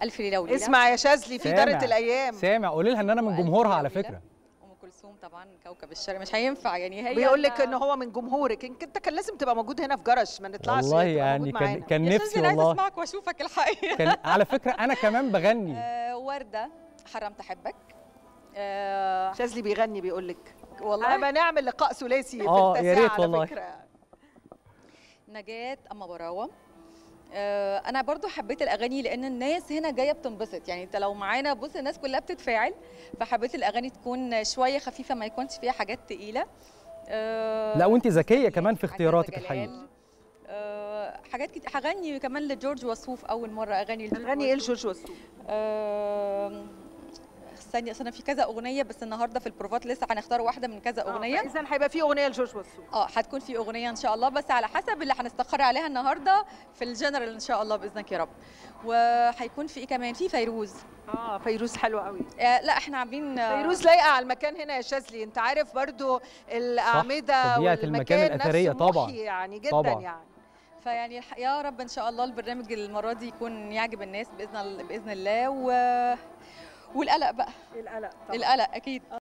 الف ليله وليله اسمع يا شاذلي في سامع. دارة الايام سامع قولي لها ان انا من وألف جمهورها ليلة على وليلة. فكره ام كلثوم طبعا كوكب الشرق مش هينفع يعني هي بيقول لك ما- ان هو من جمهورك إنك انت كان لازم تبقى موجود هنا في جرش ما نطلعش والله تبقى يعني موجود كان معانا. كان يا نفسي شاذلي، أنا عايزه والله اسمعك واشوفك الحقيقه كان على فكره انا كمان بغني آه، ورده حرمت احبك آه، شاذلي بيغني بيقول لك والله انا نعمل لقاء ثلاثي في آه، يا التاسعة ريت على والله. فكرة. نجاة اما براوه آه، انا برضو حبيت الاغاني لان الناس هنا جايه بتنبسط يعني انت لو معانا بص الناس كلها بتتفاعل فحبيت الاغاني تكون شويه خفيفه ما يكونش فيها حاجات تقيله آه، لا وانت ذكيه كمان في عزيزة اختياراتك جلال. الحقيقه آه، حاجات كتير هغني كمان لجورج وسوف اول مره اغني لجورج غني ايه وسوف. لجورج وسوف آم، استني اصل انا في كذا اغنيه بس النهارده في البروفات لسه هنختار واحده من كذا اغنيه اذا هيبقى في اغنيه لجورج وسوف اه هتكون في اغنيه ان شاء الله بس على حسب اللي هنستقر عليها النهارده في الجنرال ان شاء الله باذنك يا رب وهيكون في ايه كمان في فيروز اه فيروز حلوه قوي آه لا احنا عاملين آه، فيروز لايقه على المكان هنا يا شاذلي انت عارف برضو الاعمده طبيعة المكان والمكان الأثرية نفسه طبعاً. محيي يعني جدا طبعاً. يعني فيعني الح- يا رب ان شاء الله البرنامج المره دي يكون يعجب الناس باذن باذن الله و... والقلق بقى القلق القلق اكيد